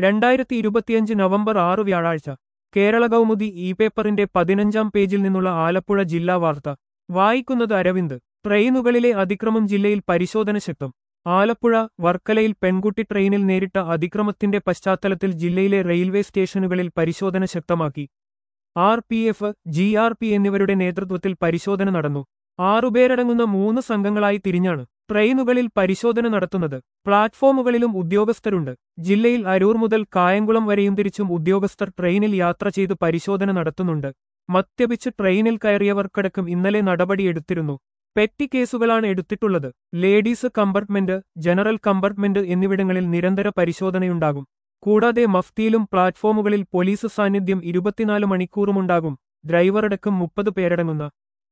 രണ്ടായിരത്തി ഇരുപത്തിയഞ്ച് നവംബർ ആറ് വ്യാഴാഴ്ച കേരള കൗമുദി ഇ പേപ്പറിന്റെ പതിനഞ്ചാം പേജിൽ നിന്നുള്ള ആലപ്പുഴ ജില്ലാ വാർത്ത വായിക്കുന്നത് അരവിന്ദ് ട്രെയിനുകളിലെ അതിക്രമം ജില്ലയിൽ പരിശോധന ശക്തം ആലപ്പുഴ വർക്കലയിൽ പെൺകുട്ടി ട്രെയിനിൽ നേരിട്ട അതിക്രമത്തിന്റെ പശ്ചാത്തലത്തിൽ ജില്ലയിലെ റെയിൽവേ സ്റ്റേഷനുകളിൽ പരിശോധന ശക്തമാക്കി R P F G R P എന്നിവരുടെ നേതൃത്വത്തിൽ പരിശോധന നടന്നു ആറുപേരടങ്ങുന്ന മൂന്ന് സംഘങ്ങളായി തിരിഞ്ഞാണ് ട്രെയിനുകളിൽ പരിശോധന നടത്തുന്നത് പ്ലാറ്റ്ഫോമുകളിലും ഉദ്യോഗസ്ഥരുണ്ട് ജില്ലയിൽ അരൂർ മുതൽ കായംകുളം വരെയും തിരിച്ചും ഉദ്യോഗസ്ഥർ ട്രെയിനിൽ യാത്ര ചെയ്ത് പരിശോധന നടത്തുന്നുണ്ട് മദ്യപിച്ച് ട്രെയിനിൽ കയറിയവർക്കടക്കം ഇന്നലെ നടപടിയെടുത്തിരുന്നു പെറ്റി കേസുകളാണ് എടുത്തിട്ടുള്ളത് ലേഡീസ് കമ്പാർട്ട്മെന്റ് ജനറൽ കമ്പാർട്ട്മെന്റ് എന്നിവിടങ്ങളിൽ നിരന്തര പരിശോധനയുണ്ടാകും കൂടാതെ മഫ്തിയിലും പ്ലാറ്റ്ഫോമുകളിൽ പോലീസ് സാന്നിധ്യം ഇരുപത്തിനാല് മണിക്കൂറുമുണ്ടാകും ഡ്രൈവറടക്കം മുപ്പത് പേരടങ്ങുന്ന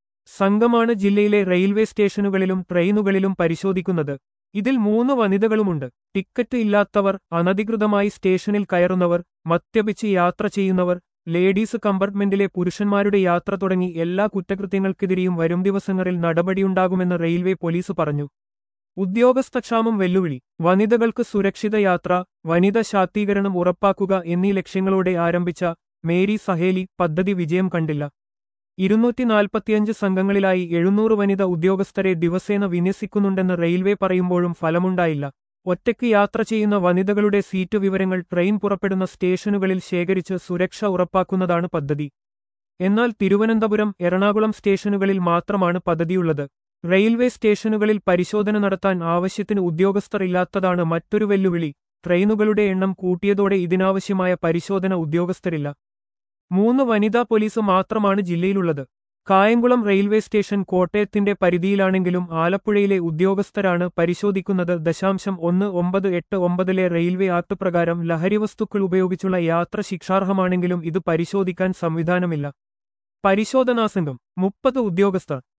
സംഘമാണ് ജില്ലയിലെ റെയിൽവേ സ്റ്റേഷനുകളിലും ട്രെയിനുകളിലും പരിശോധിക്കുന്നത് ഇതിൽ മൂന്ന് വനിതകളുമുണ്ട് ടിക്കറ്റ് ഇല്ലാത്തവർ അനധികൃതമായി സ്റ്റേഷനിൽ കയറുന്നവർ മദ്യപിച്ച് യാത്ര ചെയ്യുന്നവർ ലേഡീസ് കമ്പാർട്ട്മെന്റിലെ പുരുഷന്മാരുടെ യാത്ര തുടങ്ങി എല്ലാ കുറ്റകൃത്യങ്ങൾക്കെതിരെയും വരും ദിവസങ്ങളിൽ നടപടിയുണ്ടാകുമെന്ന് റെയിൽവേ പോലീസ് പറഞ്ഞു ഉദ്യോഗസ്ഥക്ഷാമം വെല്ലുവിളി വനിതകൾക്ക് സുരക്ഷിത യാത്ര വനിത ശാക്തീകരണം ഉറപ്പാക്കുക എന്നീ ലക്ഷ്യങ്ങളോടെ ആരംഭിച്ച മേരി സഹേലി പദ്ധതി വിജയം കണ്ടില്ല ഇരുന്നൂറ്റി നാൽപ്പത്തിയഞ്ച് സംഘങ്ങളിലായി എഴുന്നൂറ് വനിത ഉദ്യോഗസ്ഥരെ ദിവസേന വിന്യസിക്കുന്നുണ്ടെന്ന് റെയിൽവേ പറയുമ്പോഴും ഫലമുണ്ടായില്ല ഒറ്റയ്ക്ക് യാത്ര ചെയ്യുന്ന വനിതകളുടെ സീറ്റ് വിവരങ്ങൾ ട്രെയിൻ പുറപ്പെടുന്ന സ്റ്റേഷനുകളിൽ ശേഖരിച്ച് സുരക്ഷ ഉറപ്പാക്കുന്നതാണ് പദ്ധതി എന്നാൽ തിരുവനന്തപുരം എറണാകുളം സ്റ്റേഷനുകളിൽ മാത്രമാണ് പദ്ധതിയുള്ളത് റെയിൽവേ സ്റ്റേഷനുകളിൽ പരിശോധന നടത്താൻ ആവശ്യത്തിന് ഉദ്യോഗസ്ഥർ ഇല്ലാത്തതാണ് മറ്റൊരു വെല്ലുവിളി ട്രെയിനുകളുടെ എണ്ണം കൂട്ടിയതോടെ ഇതിനാവശ്യമായ പരിശോധന ഉദ്യോഗസ്ഥരില്ല മൂന്ന് വനിതാ പോലീസ് മാത്രമാണ് ജില്ലയിലുള്ളത് കായംകുളം റെയിൽവേ സ്റ്റേഷൻ കോട്ടയത്തിന്റെ പരിധിയിലാണെങ്കിലും ആലപ്പുഴയിലെ ഉദ്യോഗസ്ഥരാണ് പരിശോധിക്കുന്നത് ദശാംശം ഒന്ന് ഒമ്പത് എട്ട് ഒമ്പതിലെ റെയിൽവേ ആക്ട് പ്രകാരം ലഹരിവസ്തുക്കൾ ഉപയോഗിച്ചുള്ള യാത്ര ശിക്ഷാർഹമാണെങ്കിലും ഇത് പരിശോധിക്കാൻ സംവിധാനമില്ല പരിശോധനാ സംഘം മുപ്പത് ഉദ്യോഗസ്ഥർ